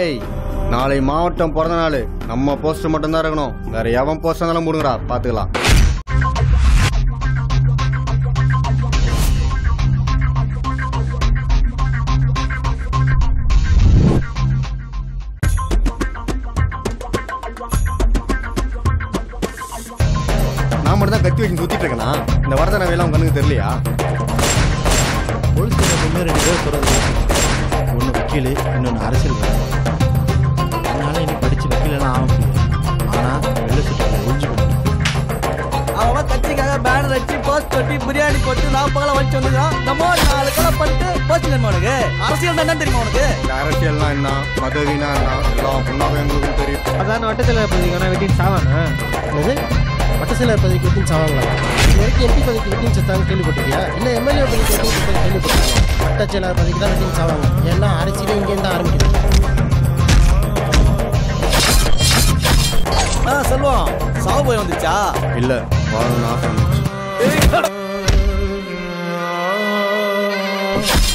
டேய் நாளை மாவட்டம் பிறந்த நாள் நம்ம போஸ்டர் மட்டும்தான் இருக்கணும் வேற எவன் போஸ்டர் இருந்தாலும் முடுங்கடா பாத்துக்கலாம் நான் மட்டும் தான் கத்தி வச்சு சுத்திட்டு இருக்கேனா இந்த வரதனை வேலை உங்க கண்ணுக்கு தெரியலையா போலீஸ் ஸ்டேஷன் ரெண்டு பேர் சொல்றது ஒன்று வக்கீல் இன்னொன்று அரசியல் அதனால இனி படிச்சு வக்கீலெல்லாம் ஆக முடியாது ஆனால் வெள்ள சுற்றுலா ஒழிஞ்சு போகணும் அவன் கட்சிக்காக பேனர் அடிச்சு போஸ்ட் ஒட்டி பிரியாணி போட்டு நான் பகல வச்சு வந்துருக்கான் நம்ம ஒரு நாலு கொலை பண்ணிட்டு போச்சு தெரியுமா உனக்கு அரசியல் தான் தெரியுமா உனக்கு இந்த அரசியல்னா என்ன மதவினா என்ன எல்லாம் பொண்ணாவே எங்களுக்கும் தெரியும் அதான் வட்டத்தில் பதிக்கான வெட்டின்னு சாவானா என்னது பட்டசிலர் பதவிக்கு வெட்டின்னு சாவாங்களா இது வரைக்கும் எம்பி பதவிக்கு வெட்டின்னு செத்தாங்க கேள்விப்பட்டிருக்கியா இல்லை எம்எல்ஏ பதவிக்கு வெட்டின்னு செத்தாங்க கேள்விப்பட்டிருக்கியா பட்டச்செயலர் பதவிக்கு தான் வெட்டின்னு சாவாங்க ஏன்னா அரசியலே இங்கேருந்து தான் ஆரம்பிக்குது ஆ செல்வம் சாவு போய் வந்துச்சா இல்ல வாழணும்னு ஆசை இருந்துச்சு